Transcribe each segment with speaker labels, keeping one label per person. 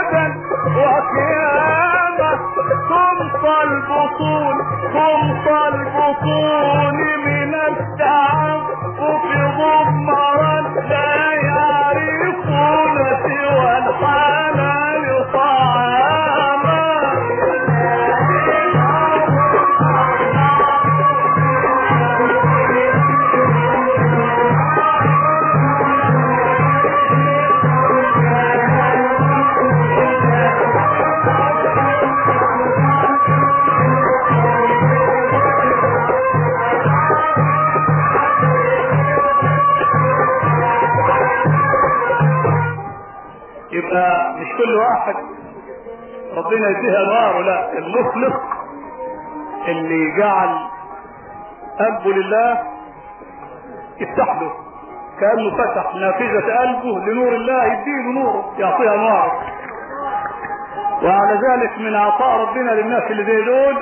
Speaker 1: ابدا وقيامة تمطى البطون تمطى البطون من التعب وفي ضمرا لا يعرفون سوى الحلال طعاما يبقى مش كل واحد ربنا يديها نار لا المخلص اللي جعل قلبه لله يفتح له كانه فتح نافذه قلبه لنور الله يديله نوره يعطيها نار وعلى ذلك من عطاء ربنا للناس اللي زي دول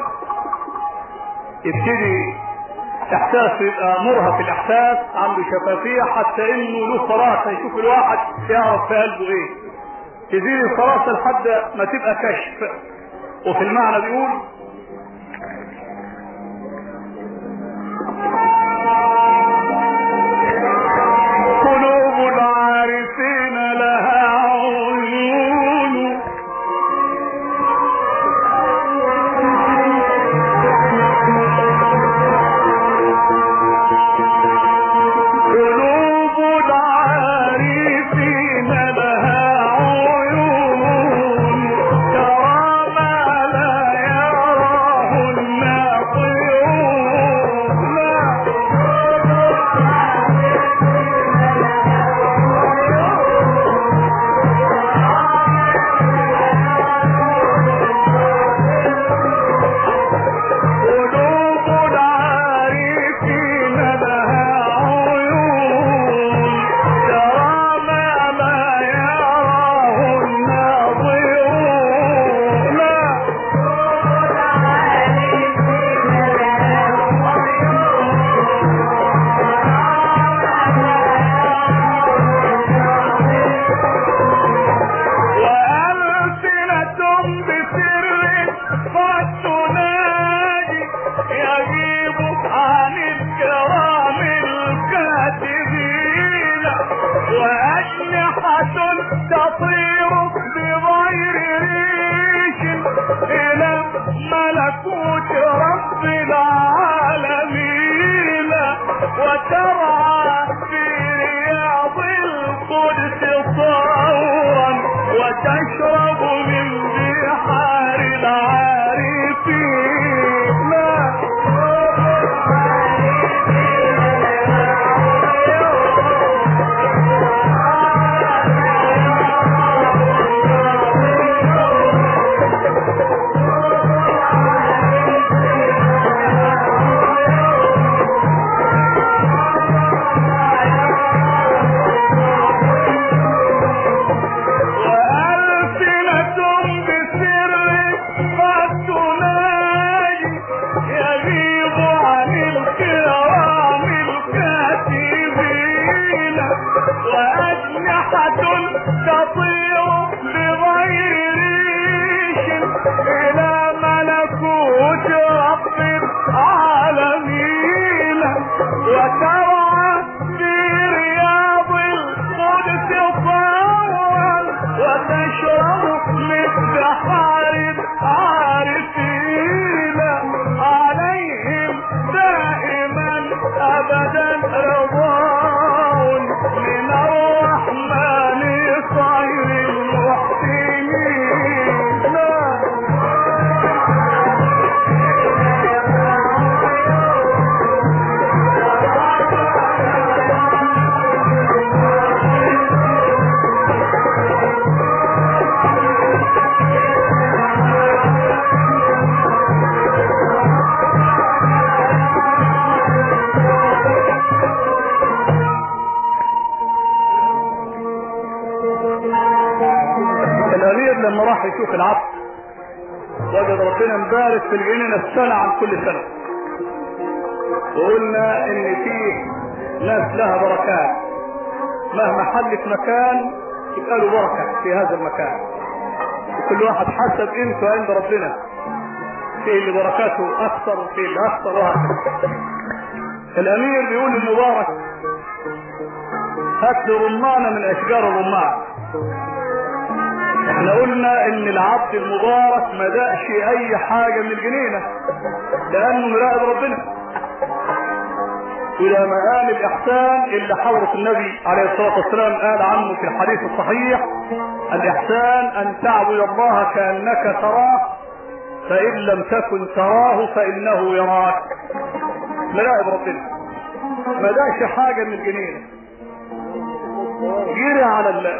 Speaker 1: يبتدي احساس يبقى مرهف الاحساس عنده شفافيه حتى انه له فراسه يشوف الواحد يعرف في قلبه ايه تزيد الفراسه لحد ما تبقى كشف وفي المعنى بيقول قلوب العارفين لها عيون قلوب العارفين لها عيون ترى ما لا يراه الناظرون لا قلوب العارفين لها عيون ترى ما لا يراه الناظرون لا وألسنة بسر قد تنادي يغيب عن الكرام الكاتبين وأجنحة تطير بغير ريش إلى ملكوت رب العالمين وترعى في رياض القدس طورا وتشرب من بحار العارفين لا وألسنة بسر قد تناجي يغيب عن الكرام الكاتبين وأجنحة تطير بغير ريش إلى ملكوت رب العالمين وترعى في رياض القدس طورا وتشرب من بحار العارفين عليهم دائما ابدا رضاء من الرحمن خير المحسنين الامير لما راح يشوف العصر وجد ربنا مبارك في الجنينة السنة عن كل سنة وقلنا ان فيه ناس لها بركات مهما حلت مكان يبقى له بركة في هذا المكان كل واحد حسب قيمته عند ربنا في اللي بركاته اكثر وفي اللي اكثر وهكذا الامير بيقول للمبارك هات لي رمانه من اشجار الرمان احنا قلنا ان العبد المبارك ما دقش اي حاجه من الجنينه لانه مراقب ربنا الى مقام الاحسان اللي حضرة النبي عليه الصلاه والسلام قال عنه في الحديث الصحيح الاحسان ان تعبد الله كانك تراه فان لم تكن تراه فانه يراك مراقب ربنا ما داش حاجه من الجنينه جري على الله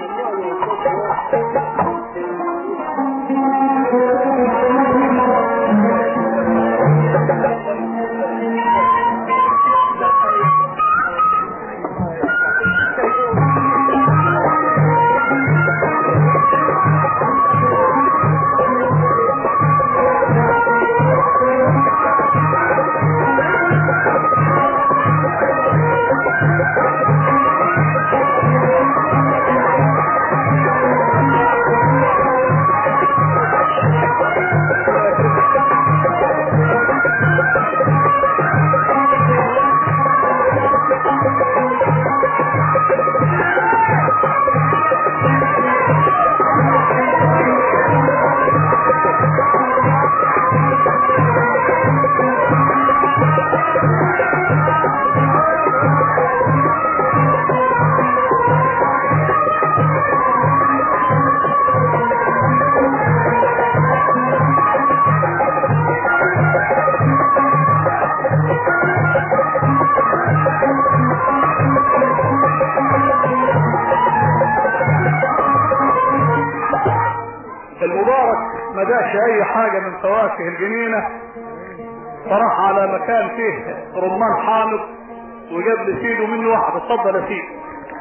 Speaker 1: المبارك ما داش اي حاجة من فواكه الجنينة فراح على مكان فيه رمان حامض وجاب لسيده منه واحد اتفضل يا سيدي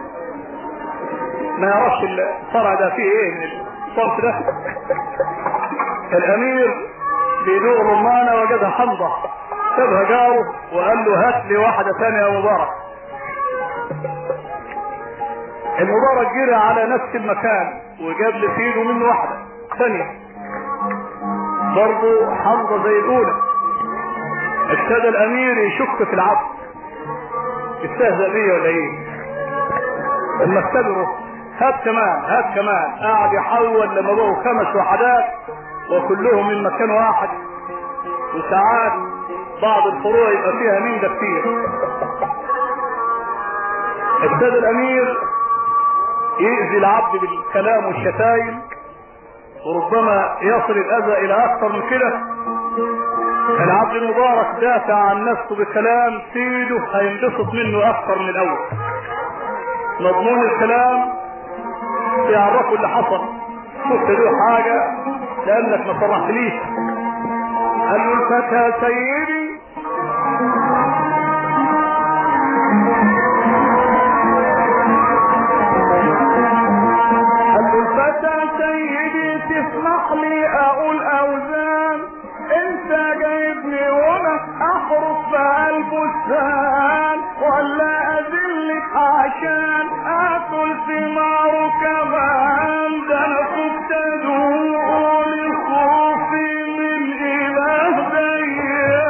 Speaker 1: ما يعرفش الفرع ده فيه ايه من الصنف ده الامير بيدوق رمانة وجدها حمضة سابها جاره وقال له هات لي واحدة ثانية يا مبارك المبارك جرى على نفس المكان وجاب لسيده منه واحدة ثانية برضه حمضة زي الأولى ابتدى الأمير يشك في العبد يستهزأ بيه ولا إيه؟ لما اختبره هات كمان هات كمان قاعد يحول لما بقوا خمس وحدات وكلهم من مكان واحد وساعات بعض الفروع يبقى فيها من ده كتير ابتدى الأمير يأذي العبد بالكلام والشتايم وربما يصل الأذى إلى أكثر من كده العبد المبارك دافع عن نفسه بكلام سيده هينبسط منه أكثر من الأول مضمون الكلام يعرفوا اللي حصل قلت له حاجة لأنك ما صرحتليش قال له الفتى سيدي قال له الفتى سيدي تسمح لي اقول اوزان انت جايبني وانا احرس في البستان ولا اذلك عشان اكل ثماره كمان ده انا كنت ادوق لخوفي من اله ديان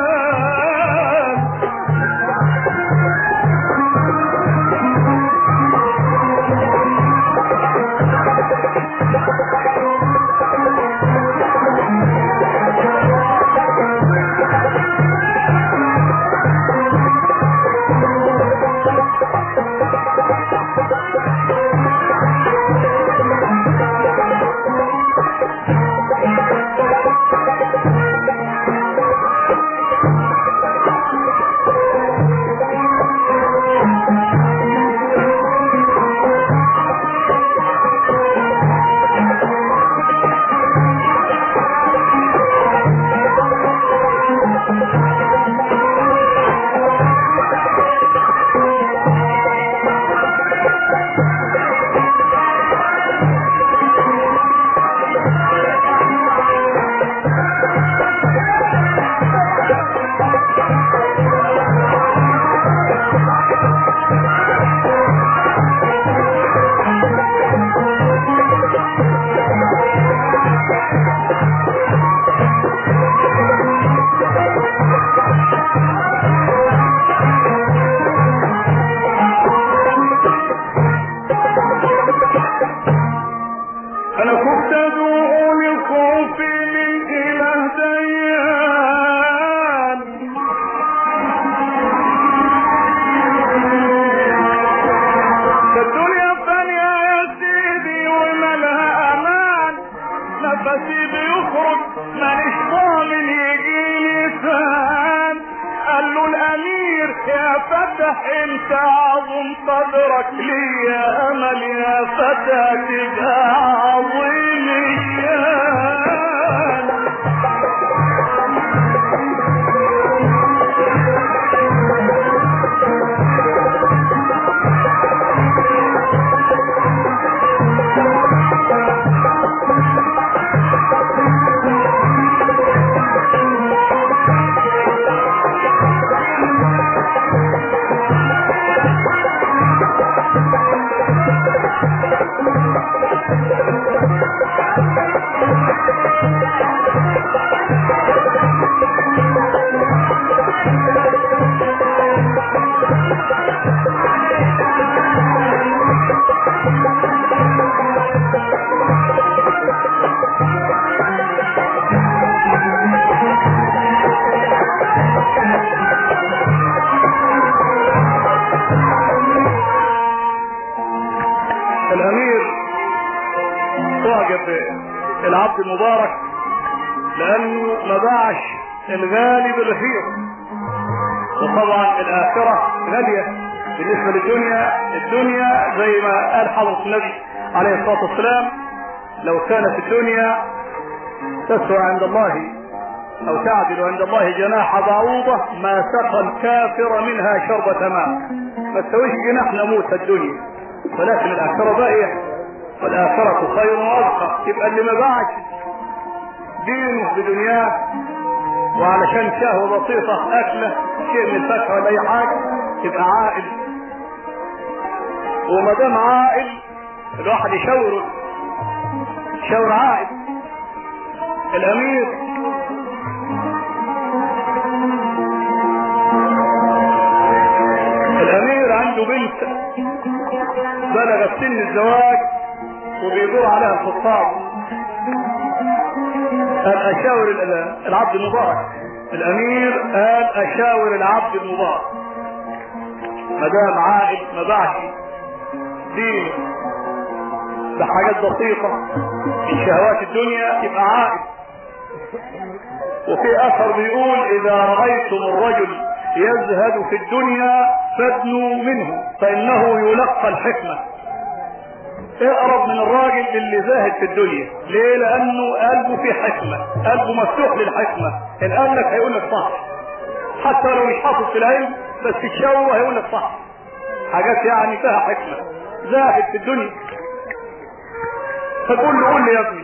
Speaker 1: انا كنت ادعو لخوفي من اله ديان الدنيا فانية يا سيدي ومالها امان نفسي بيخرج مانيش ضامن يجيني سان قال له الامير يا فتح انت عظم صدرك لي يا امل يا فتى تبقى عظيم الشان الامير تعجب العبد المبارك لانه ما باعش الغالي بالرخيص وطبعا الاخره غاليه بالنسبه للدنيا الدنيا زي ما قال حضره النبي عليه الصلاه والسلام لو كانت الدنيا تسوى عند الله او تعدل عند الله جناح بعوضه ما سقى الكافر منها شربة ماء ما تسويش جناح نموت الدنيا ولكن الاخره باقيه والاخره خير وابقى يبقى اللي ما باعش دينه بدنياه وعلشان شهوه بسيطه اكله شيء من الفاكهه ولا اي حاجه يبقى عائل وما دام عائل الواحد يشاوره شاور عائل الامير الامير عنده بنت بلغت سن الزواج وبيدور عليها الخطاب قال اشاور ال- العبد المبارك الامير قال اشاور العبد المبارك ما دام عائد ما باعش دينه بحاجات بسيطة من شهوات الدنيا يبقى عائد وفي اثر بيقول اذا رأيتم الرجل يزهد في الدنيا فادنوا منه فانه يلقى الحكمة اقرب من الراجل اللي زاهد في الدنيا ليه لانه قلبه فيه حكمة قلبه مفتوح للحكمة ان قال لك هيقول لك صح حتى لو مش حافظ في العلم بس تشاوره هيقول لك صح حاجات يعني فيها حكمة زاهد في الدنيا فتقول له قول لي يا ابني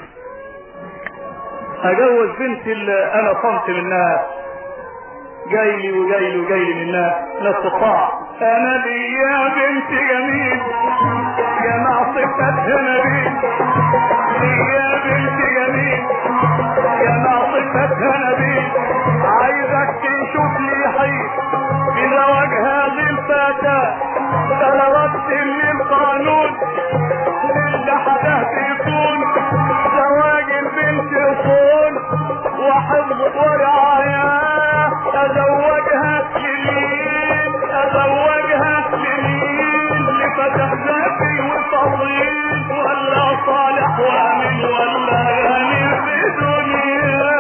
Speaker 1: اجوز بنتي اللي انا صمت منها جاي لي وجاي لي وجاي لي من الناس ناس الطاعة انا لي يا بنت جميل يا معصفتها نبيل لي يا بنت جميل يا معصفتها نبيل عايزك تشوف لي حي بزواج هذه الفتاة طلبت من القانون اللي حدث يكون زواج البنت صون وحفظ ورعاية ازوجها لمين ازوجها لمين لفتح ذكي وفضيل ولا صالح وامن ولا غني في دنيا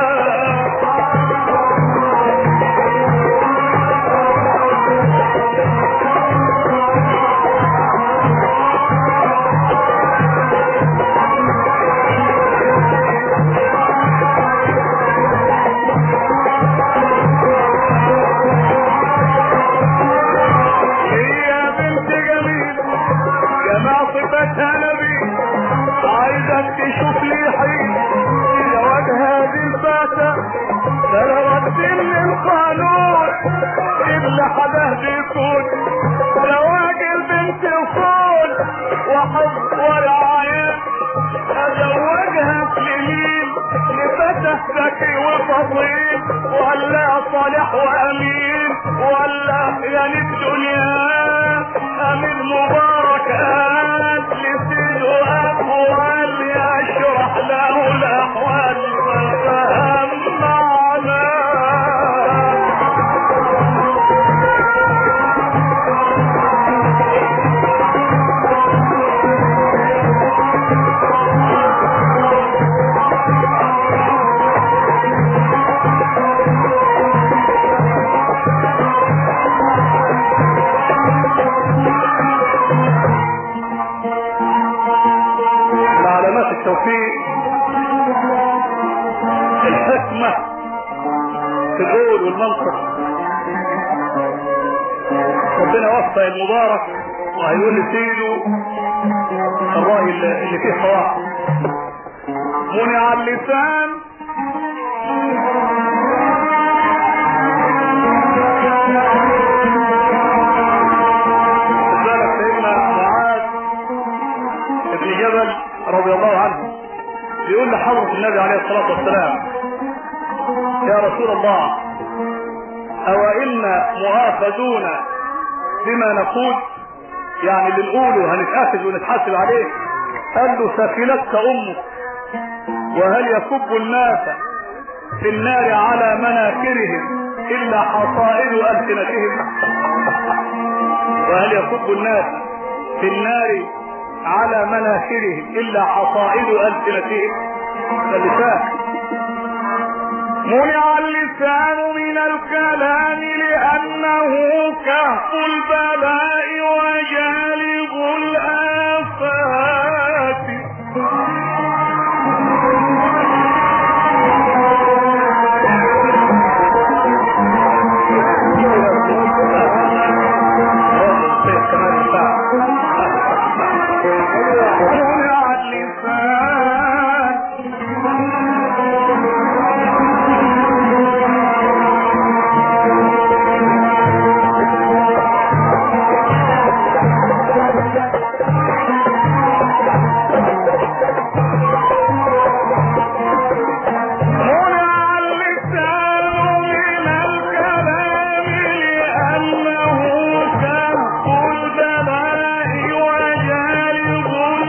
Speaker 1: هي بنت جميل جماعة صفتها نبي عايزك تشوف لي حين زواج هذه الفتاة بلغت سن القانون اللي حده بيكون زواج البنت اصول وحب ورعاية ازوجها لمين لفتى ذكي وفضيل ولا صالح وامين ولا غني الدنيا امين مبارك قال لسيده ابو يا التوفيق الحكمة في القول والمنطق ربنا وفق المبارك وهيقول لسيده الرأي اللي اللي فيه صلاح منع اللسان ذلك سيدنا معاذ بن جبل رضي الله عنه بيقول لحضرة النبي عليه الصلاة والسلام يا رسول الله أو إن مؤاخذون بما نقول يعني اللي نقوله هنتأخذ ونتحاسب عليه قال له سفلتك أمك وهل يكب الناس في النار على مناكرهم إلا حصائد ألسنتهم وهل يكب الناس في النار على مناخرهم الا حصائد السنتهم فاللسان منع اللسان من الكلام لانه كهف البلاء وجالب الافات منع اللسان منع اللسان من الكلام لأنه كف البلاء وجالب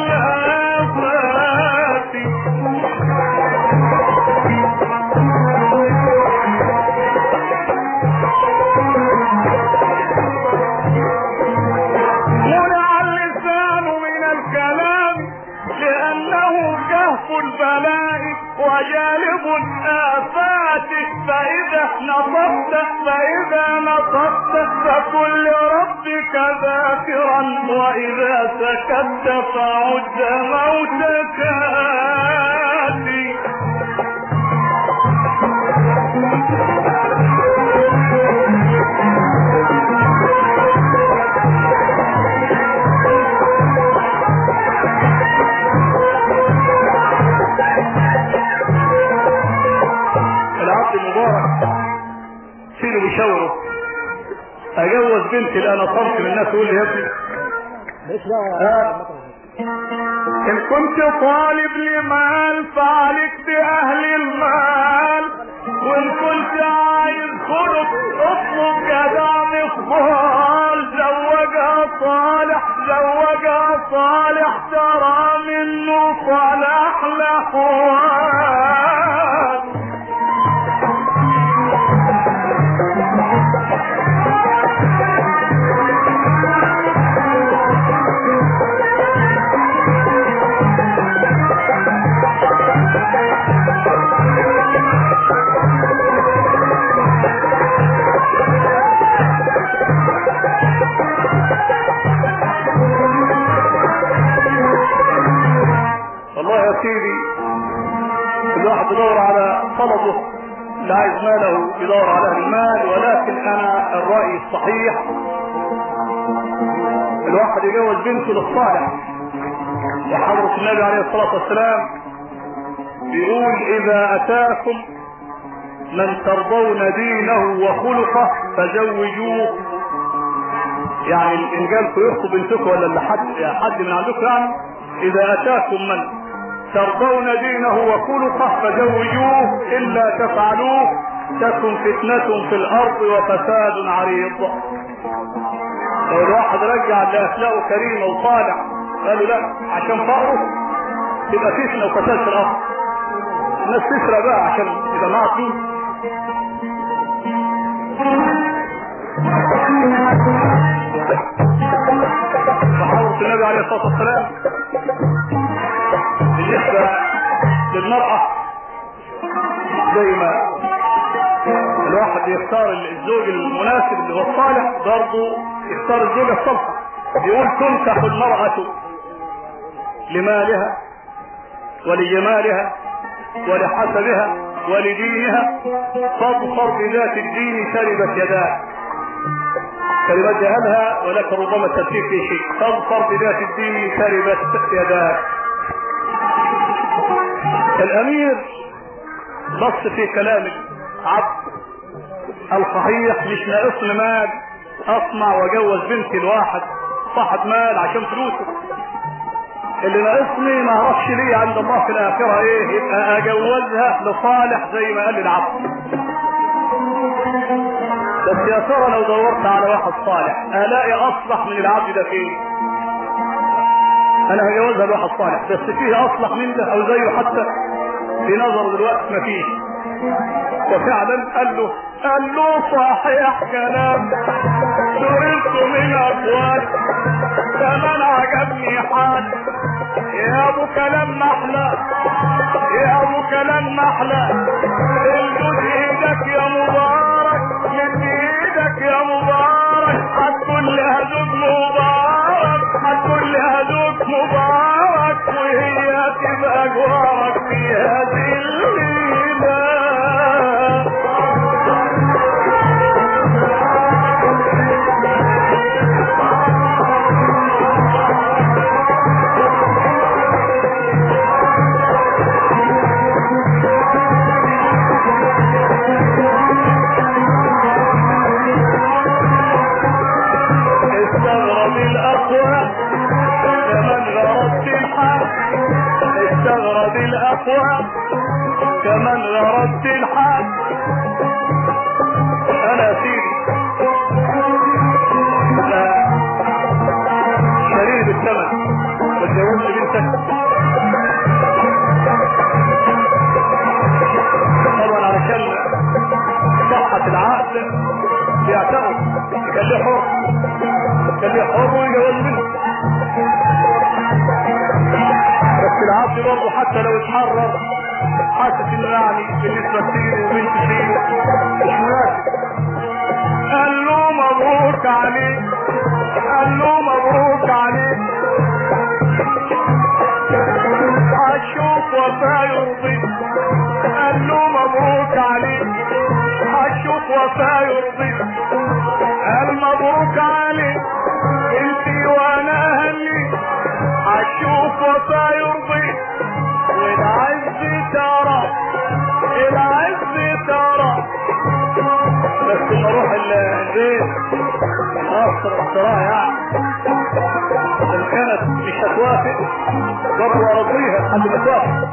Speaker 1: الآفات منع اللسان من الكلام لأنه كهف البلاء وجالب الآفات فإذا نطقت فإذا نطقت فكن لربك ذاكرا وإذا سكت فعد موتك آتي العبد المبارك سيده بيشاوره اجوز بنتي اللي انا صرت من الناس يقول لي يا ابني آه. ان كنت طالب لمال فعليك باهل المال وان كنت عايز خلق اطلب جدع مقبال زوجها صالح زوجها صالح ترى منه صلاح الاحوال والله يا سيدي الواحد يدور على طلبه اللي عايز ماله يدور على أهل المال ولكن انا الرأي الصحيح الواحد يجوز بنته للصالح وحضرة النبي عليه الصلاة والسلام بيقول اذا اتاكم من ترضون دينه وخلقه فزوجوه يعني ان جالكم يخطب بنتكم ولا اللي حد حد من عندكم يعني اذا اتاكم من ترضون دينه وخلقه فزوجوه الا تفعلوه تكن فتنة في الارض وفساد عريض لو الواحد رجع لاخلاقه كريمة وصالح قالوا لا عشان فقره تبقى فتنة وفساد في الارض الناس تسرق بقى عشان يبقى معاها فلوس وحضرة النبي عليه الصلاة والسلام بالنسبة للمرأة زي ما الواحد يختار الزوج المناسب اللي هو الصالح برضه يختار الزوجة الصالحة بيقول تنكح المرأة لمالها ولجمالها ولحسبها ولدينها فاظفر بذات الدين شربت يداه كلمات جهلها ولكن ربما التفسير في شيء فاظفر بذات الدين شربت يداه الامير بص في كلام عبد الصحيح مش ناقصني مال اصنع واجوز بنتي الواحد صاحب مال عشان فلوسه اللي ناقصني ما اعرفش ليه عند الله في الاخره ايه يبقى اجوزها لصالح زي ما قال العبد بس يا ترى لو دورت على واحد صالح الاقي اصلح من العبد ده فين انا هجوزها لواحد صالح بس فيه اصلح من ده او زيه حتى في نظر دلوقتي ما فيش وفعلا قال له قال له صحيح كلام سررت من اقوال كمان عجبني حال يا ابو كلام محلى يا ابو كلام محلى الجود ايدك يا مبارك من ايدك يا مبارك هتكون لها زوج مبارك هتكون لها زوج مبارك وهي تبقى جوارك في هذه الليله استغرب الاقوى كمن غرضت الحق استغرب الاقوى كمن غرضت الحق انا سيدي أنا شرير بالثمن واتجوزت بنتك طبعا علشان صحة العقل بيعتقد كان له حر كان له حر ويجوز منه بس العقل برضه حتى لو اتحرر حاسس انه يعني بالنسبه لسيدي وبنت سيدي مش مناسب قال له مبروك عليك قال له مبروك عليك هشوف وفا يرضيك قال له مبروك عليك هشوف وفا يرضيك قال مبروك عليك انتي وانا اهلي هشوف وفا يرضيك والعز ترى العز ترى بس لما اروح البيت اخسر اختراع يعني ان كانت مش هتوافق برضه ارضيها لحد ما توافق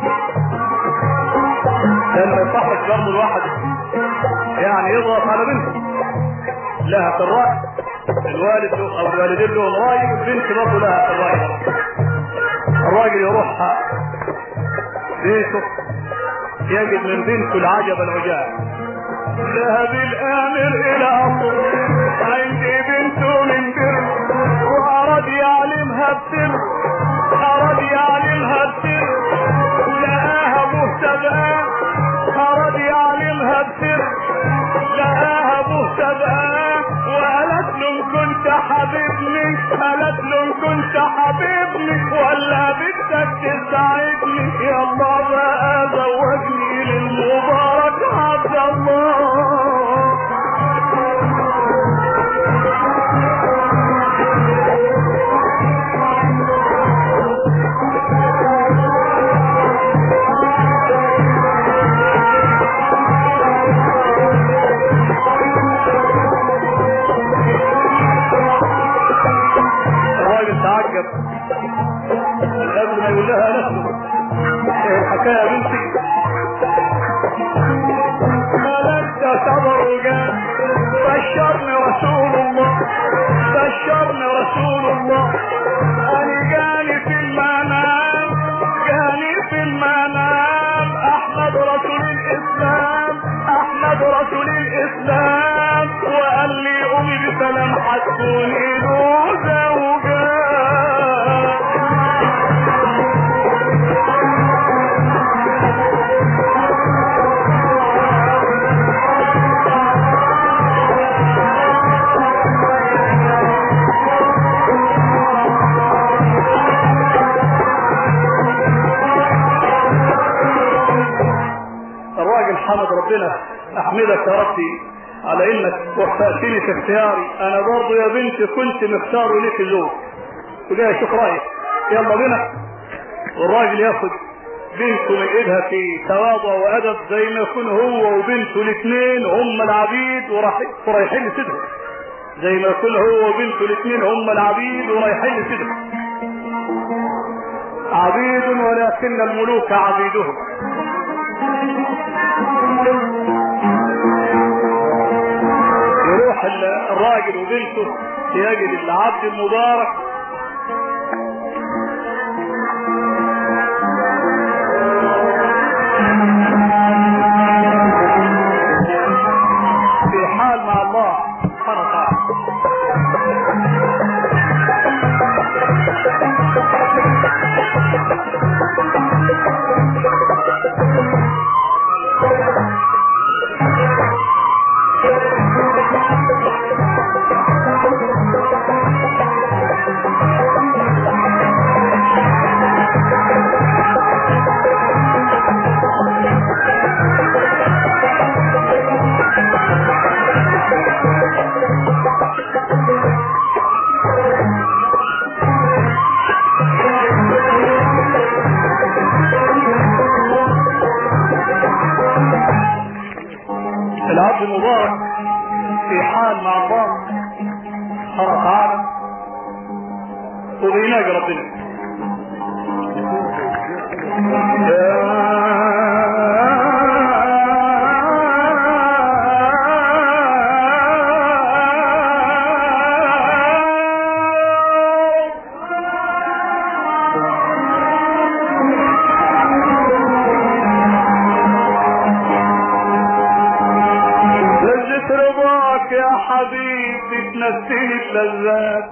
Speaker 1: لان ما يصحش برضه الواحد يعني يضغط على بنته لها في الراي الوالد له او الوالدين لهم راي والبنت برضه لها في الراي الراجل يروح بيته يجد من بنته العجب العجاب ذهب الامر الى اصل عندي بنته من بر واراد يعلمها بسر اراد يعلمها بسر لقاها مهتدئه اراد يعلمها بسر لقاها مهتدئه وقالت له ان كنت حبيبني قالت له ان كنت حبيبني ولا بدك تساعدني يلا بقى زوجني للمبارك عبد الله الراجل تعجب قبل ما يقول لها نفسه ايه الحكايه يا بنتي ملكت صبر وجاه بشرني رسول الله بشرني رسول الله انا جاني في المنام جاني في المنام احمد رسول الاسلام احمد رسول الاسلام وقال لي قومي بسلام هتكوني له زوجة حمد ربنا احمدك يا ربي على انك وفقتني في اختياري انا برضه يا بنتي كنت مختار ليك زوج وجاي اشوف رايك يلا بينا والراجل ياخد بنته من ايدها في تواضع وادب زي ما يكون هو وبنته الاثنين هم العبيد ورايحين لسيدهم زي ما يكون هو وبنته الاثنين هم العبيد ورايحين لسيدهم عبيد ولكن الملوك عبيدهم يروح الراجل وبنته يجد العبد المبارك في حال مع الله سبحانه وتعالى العبد المبارك في حال مع الله سبحانه وتعالى وبيناجي ربنا لذة رضاك يا حبيبي تنسيني اللذات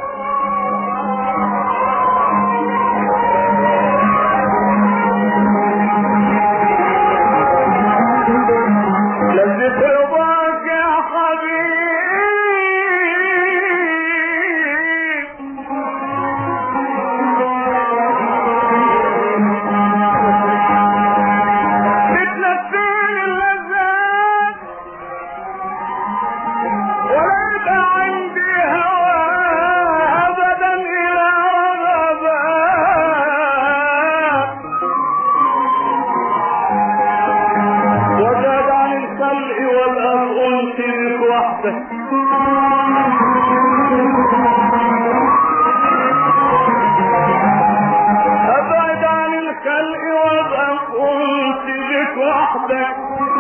Speaker 1: لذة رضاك يا حبيبي بتنسيني اللذات وليس عندي هوى ابدا الى رغبات وزاد عن الخلق والارض انت بك وحدك ابعد عن الخلق والارض انت بك وحدك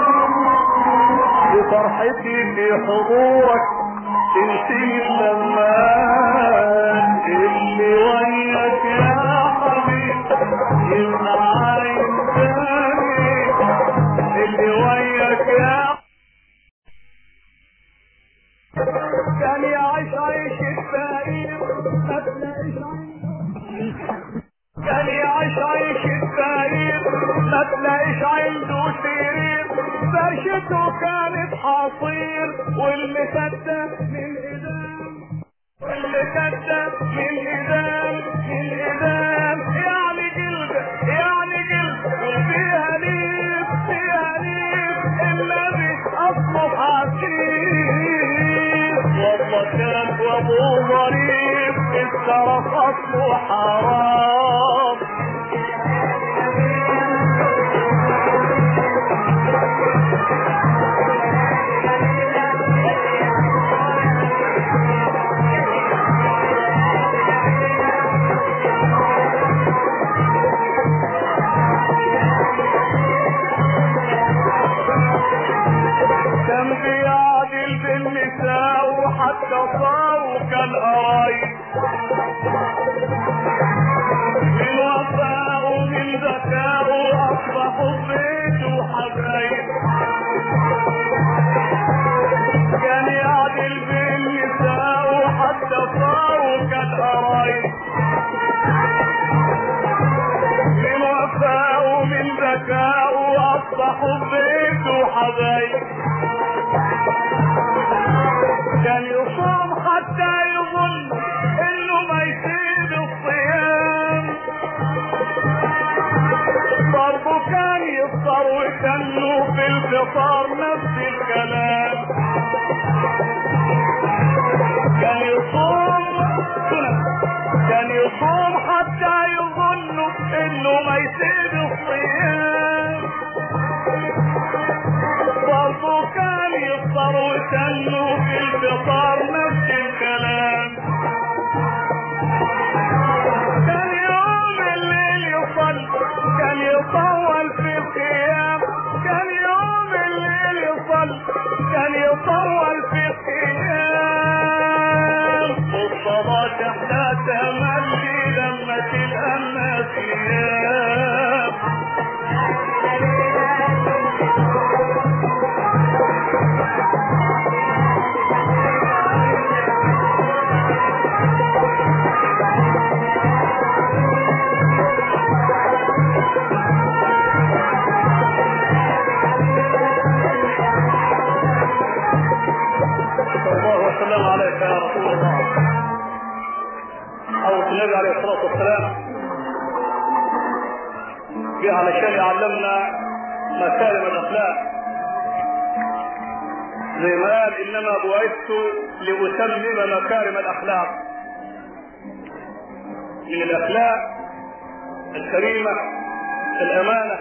Speaker 1: بفرحتي في حضورك تنسي اللمات اللي وياك يا حبيبي يبقى عايز تاني اللي وياك يا كان يعيش عيش الفقير ما تلاقيش كان يعيش عيش الفقير ما تلاقيش عنده سرير فرشته كانت حصير واللي كده من إدام واللي كده من إدام من إدام يعني جلد يعني جلد وفيها ليف فيها ليف الذي أصله حسير والله كان وابو ظريف السرف أصله حرام كان بيعدل بالنساء وحتى صاروا كالقرايب من وفاء ومن ذكاء اصبحوا بيت وحبايب كان يعدل بالنساء وحتى صاروا كالقرايب من وفاء ومن ذكاء اصبحوا بيت وحبايب كان يصوم حتى يظن انه ما يسيب الصيام برضه كان يفطر يفطر وكانه في الفطار نفس الكلام كان يصوم كان يصوم حتى يظنوا انه ما يسيب الصيام برضه كان يفطر وكانه في الفطار نفس الكلام كان يوم الليل يصل كان يطول في القيام كان يوم الليل يصل كان يطول في القيام والصلاة احنا تملي لما تلقى قيام صلى الله وسلم عليك يا رسول الله أو النبي عليه الصلاة والسلام جه علشان يعلمنا مكارم الأخلاق زي ما قال إنما بعثت لأتمم مكارم الأخلاق من الأخلاق الكريمة الأمانة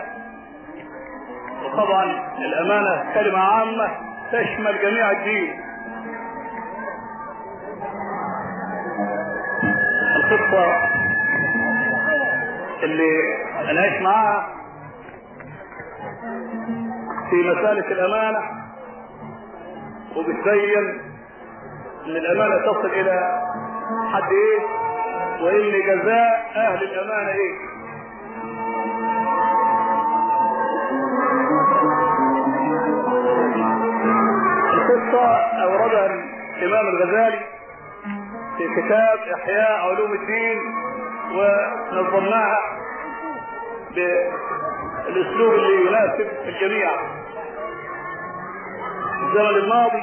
Speaker 1: وطبعا الأمانة كلمة عامة تشمل جميع الدين القصة اللي أنا عايش معاها في مسألة الأمانة وبتبين إن الأمانة تصل إلى حد إيه وإن جزاء أهل الأمانة إيه القصة أوردها الإمام الغزالي في كتاب إحياء علوم الدين ونظمناها بالأسلوب اللي يناسب الجميع في الزمن الماضي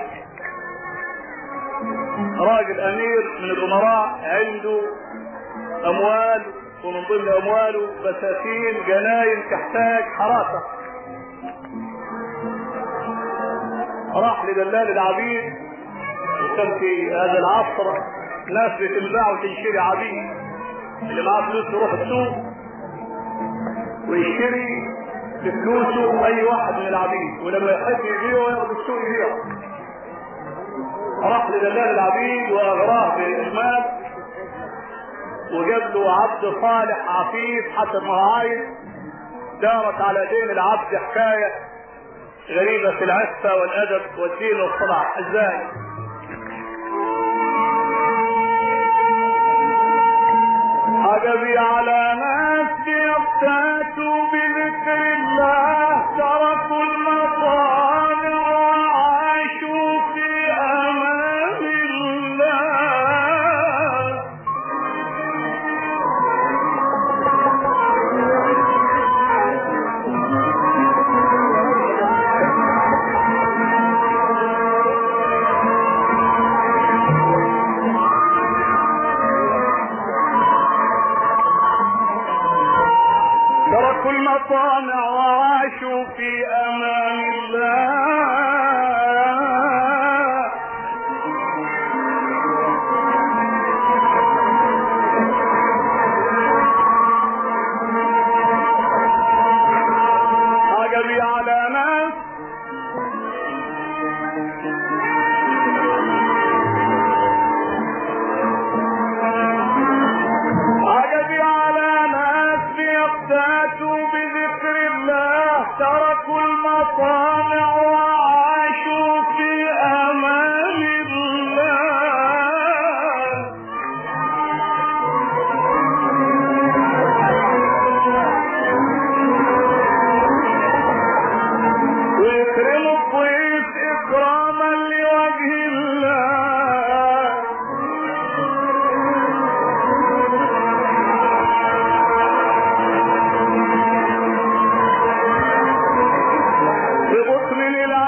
Speaker 1: راجل أمير من الأمراء عنده أموال ومن ضمن أمواله بساتين جناين تحتاج حراسة راح لدلال العبيد وكان في هذا العصر ناس بتنباع وتنشري عبيد اللي معاه فلوس يروح السوق ويشتري بفلوسه اي واحد من العبيد ولما يحب يبيعه ياخد السوق يبيعه راح لدلال العبيد واغراه بالمال وجاب له عبد صالح عفيف حسب ما هو عايز دارت على دين العبد حكايه غريبه في العفه والادب والدين والصلاح ازاي؟ عجبي على ناس يقتاتوا بذكر الله تركوا المصانع وعاشوا في امان الله تركوا المطامع وعاشوا في امان الله عجبي على ناس عجبي على ناس بيقتاتوا بذكر الله تركوا المصانع وعاشوا في امان الله ويكرموا الضيف اكراما لوجه الله ببطن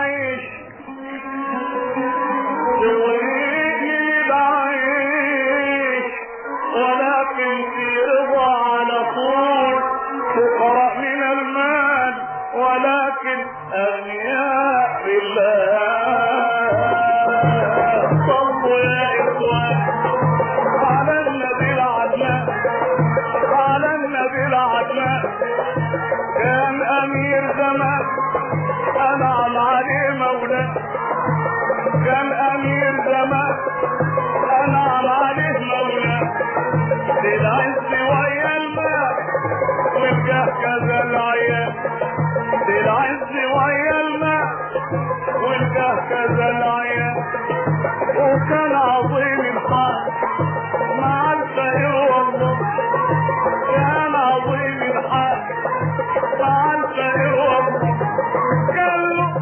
Speaker 1: من أغنياء الله صلوا يا إخوان على النبي العدنان على النبي العدنان كان أمير زمان أنعم عليه مولاه كان أمير زمان أنعم عليه مولاه بالعز ويا الماء والجاه كذا العيال بالعز ويا الماء والجاه كذا العيال وكان عظيم الحال مع الخير والله كان عظيم الحال مع الخير والله قال له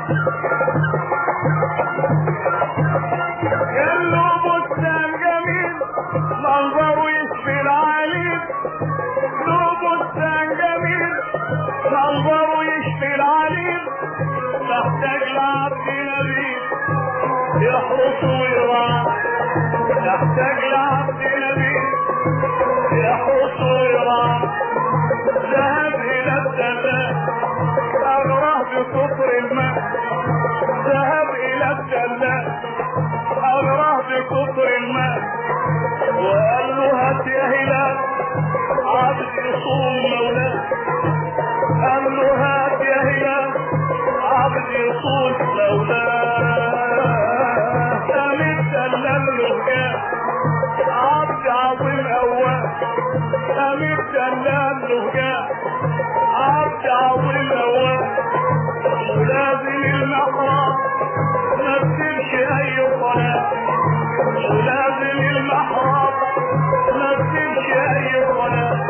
Speaker 1: قال له بستان جميل منظره يشفي العليم له بستان جميل منظره يشفي العليم تحتاج لعبد نبيل يحرس ويرعى تحتاج لعبد نبيل يحرس ويرعى ذهب الى الدلاء اغراه بكفر الماء ذهب الى الدلاء اغراه بكفر الماء وقال له هات يا هلال عبد يصوم مولاه قال له هات يا هلال عبد يصوم مولاه قام الدلال له جاه عبد عظيم اواه قام الدلال له جاه عبد عظيم اواه ولازم المحراب ما تسيبش اي صلاه ولازم المحراب ما تسيبش اي صلاه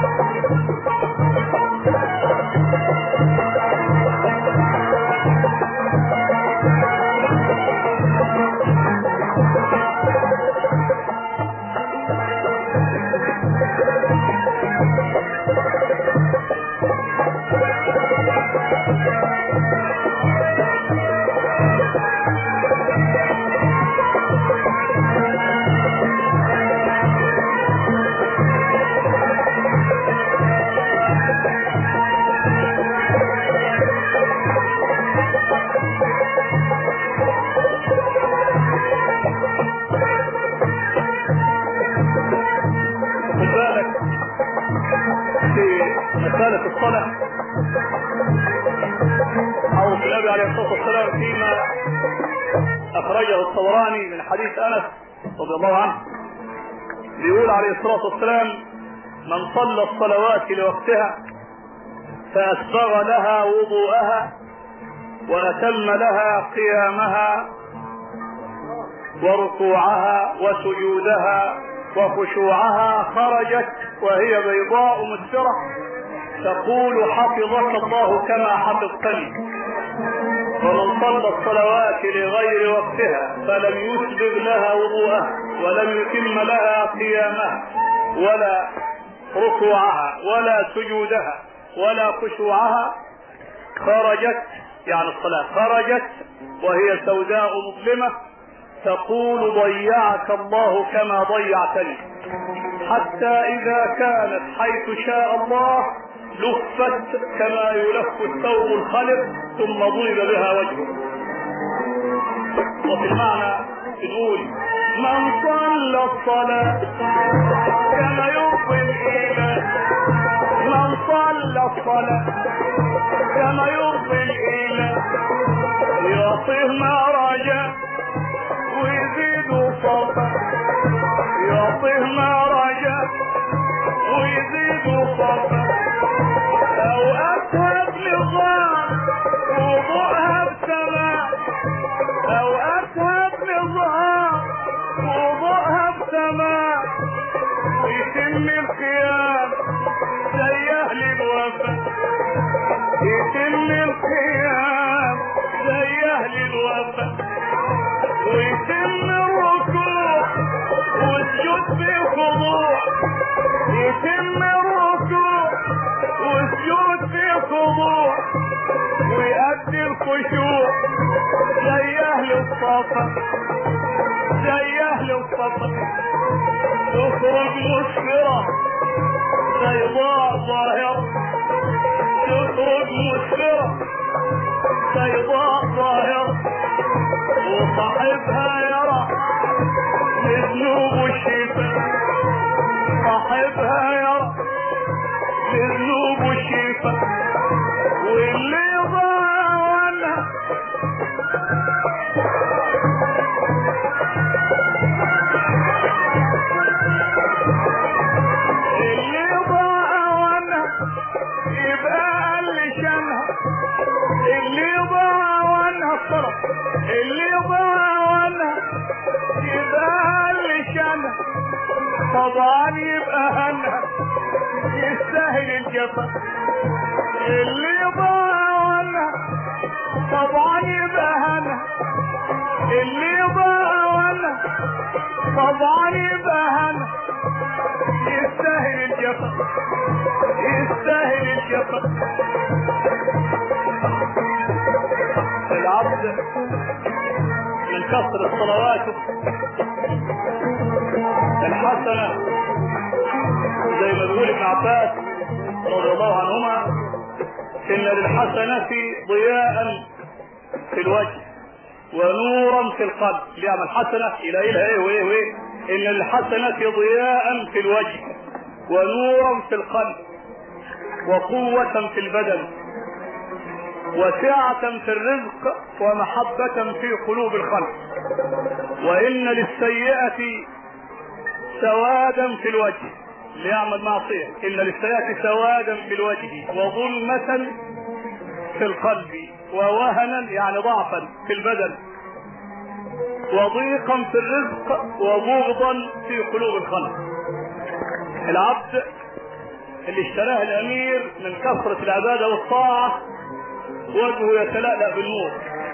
Speaker 1: خد بالك في مسألة الصلاة أو في النبي عليه الصلاة والسلام فيما أخرجه الطبراني من حديث أنس رضي الله عنه بيقول عليه الصلاة والسلام من صلى الصلوات لوقتها فأسبغ لها وضوءها وأتم لها قيامها وركوعها وسجودها وخشوعها خرجت وهي بيضاء مسفرة تقول حفظك الله كما حفظتني ومن صلى الصلوات لغير وقتها فلم يسبغ لها وضوءها ولم يتم لها قيامها ولا ركوعها ولا سجودها ولا خشوعها خرجت يعني الصلاة خرجت وهي سوداء مظلمة تقول ضيعك الله كما ضيعتني حتى إذا كانت حيث شاء الله لفت كما يلف الثوب الخلق ثم ضرب بها وجهه وفي المعنى نقول من صلى الصلاة كما يرضي الإيمان من صلى الصلاة كما يرضي الإيمان يعطيه ما رجا ويزيد صفا يعطيه ما رجا ويزيد صفا أوقاتها بنظام وضوءها بسماء أوقاتها بنظام وضوءها بسماء يتم القيام زي أهل الوفا يتم القيام زي أهل الوفا ويتم الركوع والسجود بخضوع يتم الركوع والسجود بخضوع ويؤدي الخشوع زي اهل الصفا زي اهل الصفا تخرج مسفرة بيضاء ظاهرة تخرج مسفرة بيضاء ظاهرة وصاحبها يرى لذنوب الشفاء صاحبها يرى لذنوب الشفاء واللي ضاع وانا اللي ضاع وانا يبقى اللي شانها اللي ضاع وانا الصلاة اللي ضاع وانا يبقى اللي شانها طبعا يبقى هنا يستاهل الجفا اللي ضاع وانا طبعا يبقى هنا اللي ضاع وانا طبعا يبقى هنا يستاهل الجفا يستاهل الجفا العبد من كثرة صلواته الحسنة زي ما بيقول ابن عباس رضي الله عنهما ان للحسنة ضياء في الوجه ونورا في القلب اللي يعمل حسنة يلاقي لها ايه وايه وايه ان للحسنة ضياء في الوجه ونورا في القلب وقوة في البدن وسعة في الرزق ومحبة في قلوب الخلق وإن للسيئة سوادا في الوجه ليعمل معصية إن للسيئة سوادا في الوجه وظلمة في القلب ووهنا يعني ضعفا في البدن وضيقا في الرزق وبغضا في قلوب الخلق العبد اللي اشتراه الامير من كثرة العبادة والطاعة وجهه يتلألأ بالنور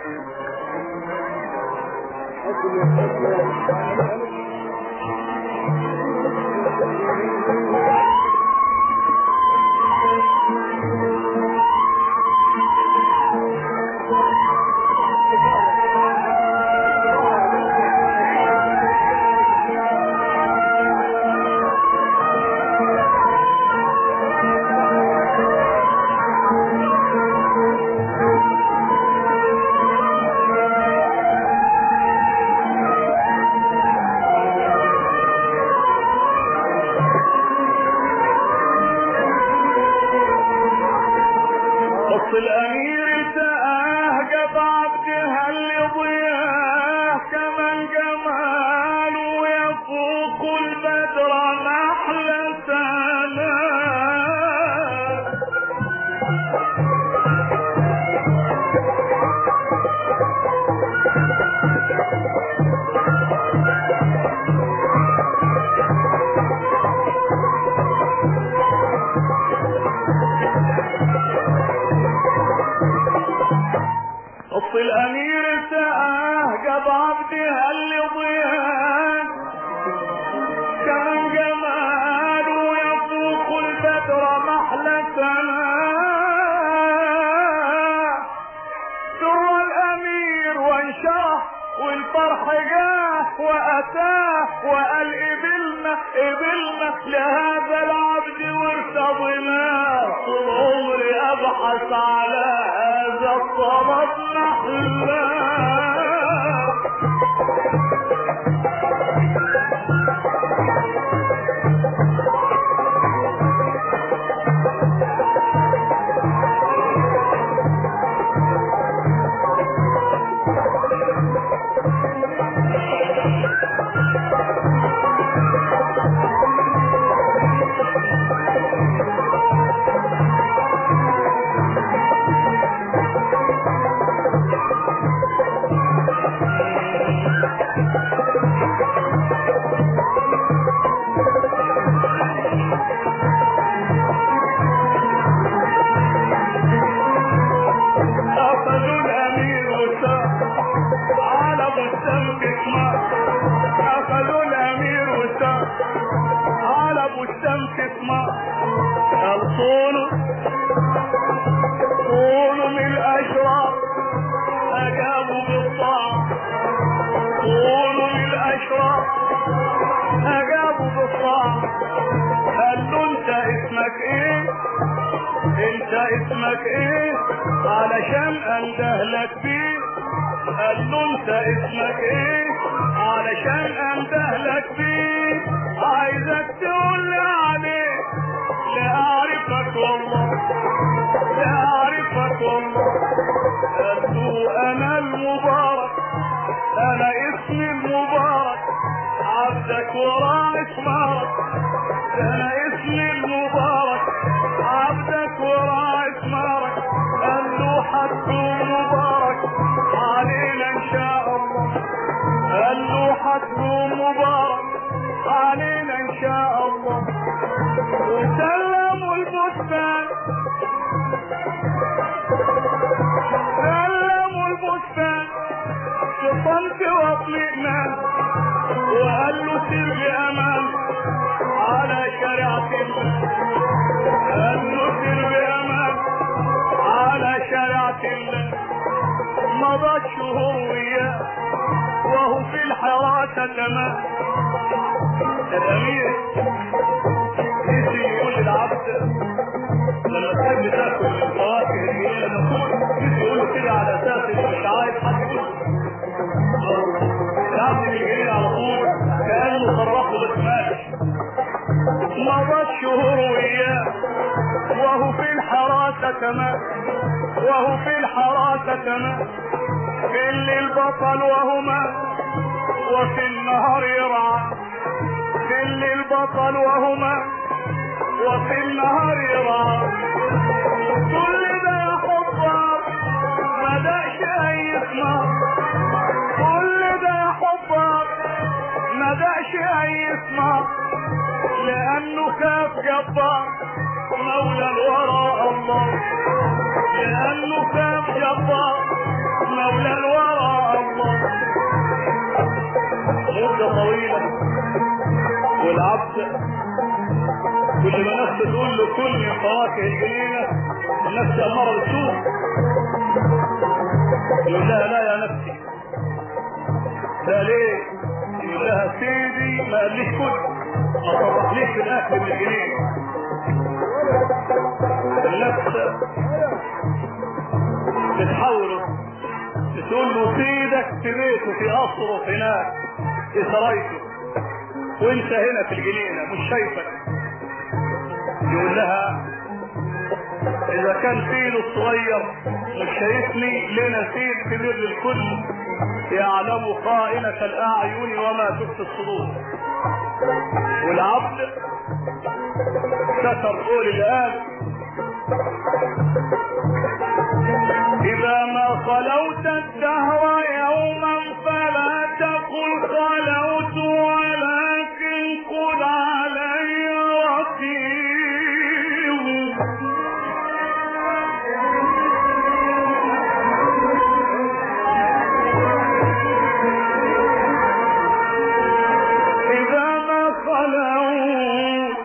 Speaker 1: بص الامير تاه قطع عبدها اللي ضياه كمن جماله يفوق البدر نحلة سناه بص الامير تاه قطع عبدها اللي ضياه كمن جماله يفوق البدر محلة سر الامير وانشرح والفرح جاه واتاه وقال قبلنا قبلنا لهذا العبد وارتضيناه طول عمري ابحث على هذا الطلب نحلاه أخذوا الأمير وسام على بستان كتمان أخذوا الأمير وسام على بستان كتمان قال طوله طوله من الأشرار أجابوا بالطاعة طوله من الأشرار أجابوا بالطاعة قال له أنت اسمك إيه؟ انت اسمك ايه علشان اندهلك بيه قال له انت اسمك ايه علشان اندهلك بيه عايزك تقول لي عليه لاعرفك والله لاعرفك والله قال له انا المبارك انا اسمي المبارك عبدك وراء اسمارك انا اسمي المبارك عبدك وراء اسمارك قال له حتكون مبارك علينا ان شاء الله قال له حتكون مبارك علينا ان شاء الله وسلموا البستان سلموا البستان صمت واطمئنان وقال له سر بامان على شريعة الله قال له سر بامان على شريعة الله مضى الشهور وياه وهو في الحراسة تمام الأمير نسي يقول للعبد لما تحب تاكل من فواكه الجنينة نقول نسي يقول له كده على أساس إنه مش عايز حد يقول العبد الجنينة على طول كأنه صرفه بس ماشي مضى الشهور وياه وهو في الحراسة تمام وهو في الحراسة تمام في الليل بطل وهما وفي النهار يرعى في الليل بطل وهما وفي النهار يرعى كل ده يا حبار ما داش اي ثمار كل ده يا حبار ما داش اي ثمار لانه كاف جبار مولى الورى الله لانه كاف جبار مولى الورى الله مدة طويلة والعبد كل ما نفسه تقول له كل من فواكه الجنينة النفس أمارة بالسوء يقول لها لا يا نفسي لا ليه يقول لها سيدي ما قاليش كل ما صرحليش في الأكل من الجنينة النفس بتحاوله تقول له سيدك في بيته في قصره هناك في سرايته وانت هنا في الجنينه مش شايفك يقول لها اذا كان فيل الصغير مش شايفني لنا فيل كبير للكل يعلم خائنة الاعين وما تخفي الصدور والعبد ستر قول الآن إذا ما خلوت الدهر يوما فلا تقل خلوت ولكن قل علي رقيب إذا ما خلوت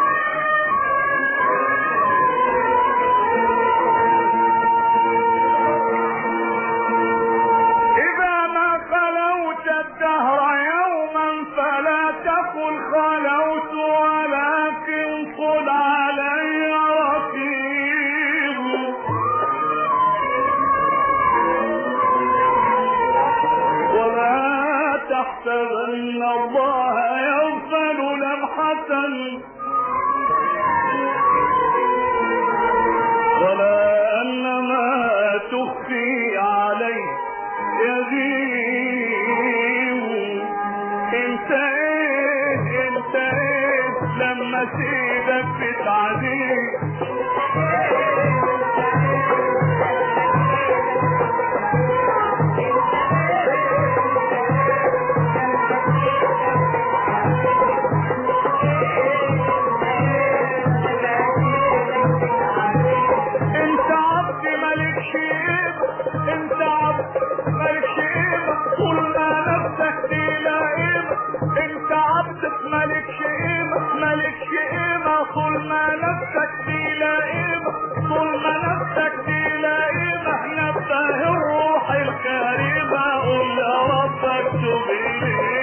Speaker 1: إذا ما خلوت الدهر يوما فلا تقل خلوت ولكن قل علي رقيب ولا تحسبن الله يغفل لمحة ولا أن ما تخفي عليه يزيد انت ايه انت ايه لما سيدك بتعديك انت عبد ملك شيب انت عبد ملك شيب طول ما نفسك تلاقيم انت عبد ملك شيب ملك شيب طول ما نفسك تلاقيم طول ما نفسك تلاقيم احنا بتاه الروح الكريمة قول يا ربك تبيني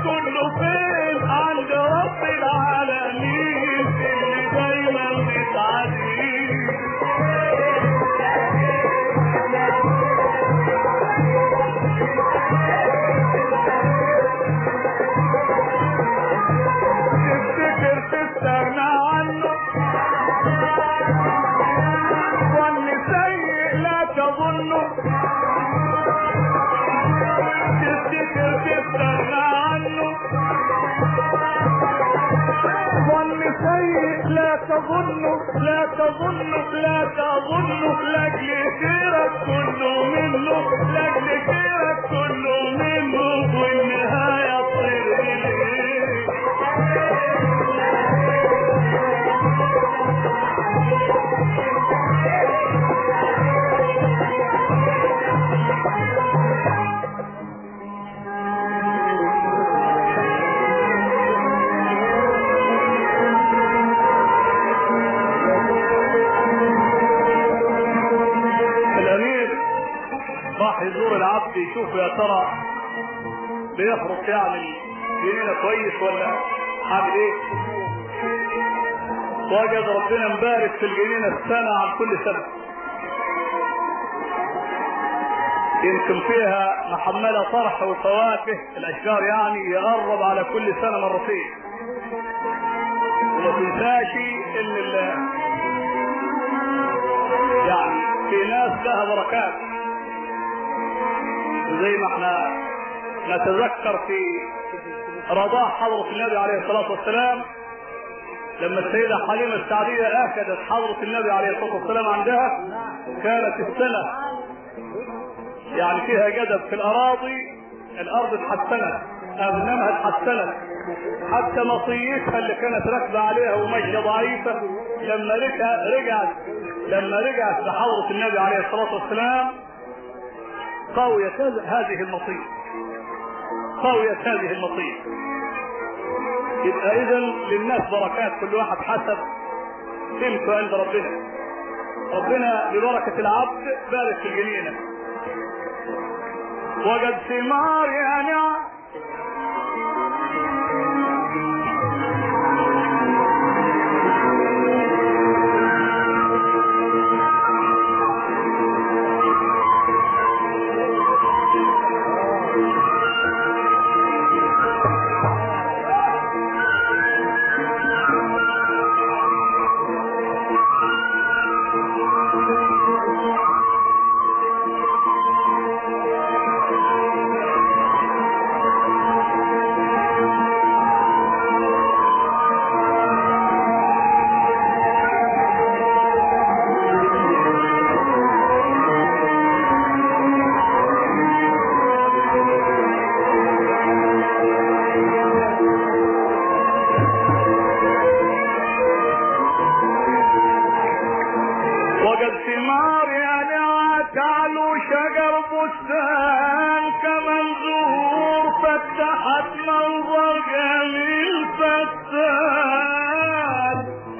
Speaker 1: كله فين عند رب العالمين اللي دايما بتعديه تفتكر تستغنى عنه ظن سيء لا تظنه تفتكر تستغنى عنه ظن سيء لا تظنه لا تظنه لا تظنه لاجل خيرك كله منه لاجل خيرك كله منه والنهاية تصير إليه الامير راح يزور العبد يشوف يا ترى بيخرج يعمل جنينه كويس ولا عامل ايه وجد ربنا مبارك في الجنينه السنه عن كل سنه يمكن فيها محمله طرح وفواكه الاشجار يعني يقرب على كل سنه مرتين وما تنساش ان ال- يعني في ناس لها بركات زي ما احنا نتذكر في رضاع حضرة النبي عليه الصلاة والسلام لما السيدة حليمة السعدية أكدت حضرة النبي عليه الصلاة والسلام عندها كانت السنة يعني فيها جدب في الأراضي الأرض اتحسنت أغنامها اتحسنت حتى مطيتها اللي كانت راكبة عليها وماشية ضعيفة لما رجع رجعت لما رجعت لحضرة النبي عليه الصلاة والسلام قويت هذ- هذه المطية قويت هذه المطية يبقى إذا للناس بركات كل واحد حسب قيمته عند ربنا ربنا ببركة العبد بارك في الجنينة وجد ثمار يا نعم وجد ثمار يعني تعلو شجر بستان كمنظور فتحت منظر جميل فتان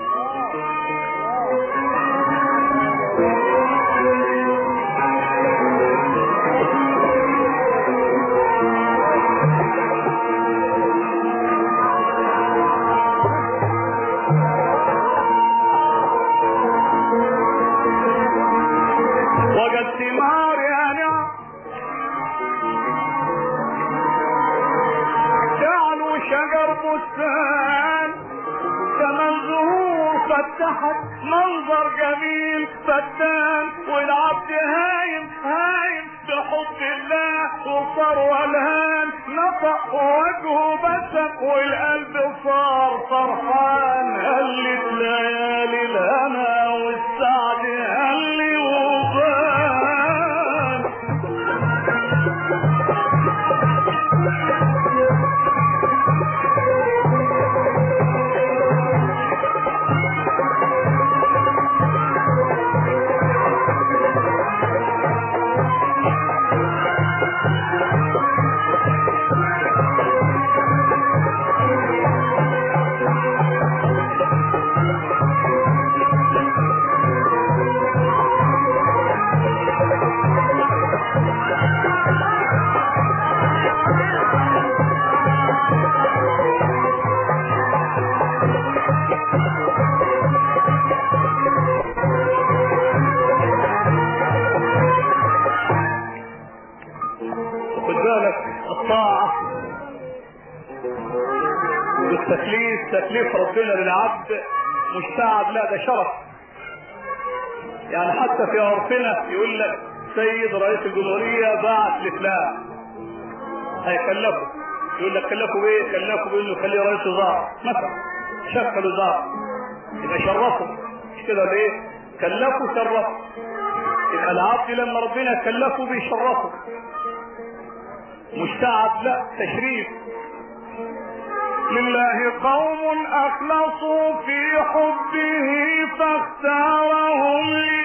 Speaker 1: وجد ثمار يعني تعلو شجر بستان كمان زهور فتحت منظر جميل فتان والعبد هايم هايم بحب الله وصار والهان نطق وجهه بسم والقلب صار فرحان هلت ليالي الهنا والسعد هلي وبان والتكليف تكليف ربنا للعبد مش تعب لا ده شرف يعني حتى في عرفنا يقول لك سيد رئيس الجمهورية بعت لفلان هيكلفه يقول لك كلفه بايه؟ كلفه بانه يخليه رئيس وزاره مثلا شكل وزاره يبقى شرفه مش كده ولا ايه؟ كلفه شرفه يبقى العبد لما ربنا كلفه بيشرفه مش تعب لا تشريف
Speaker 2: لله قوم أخلصوا في حبه فاختارهم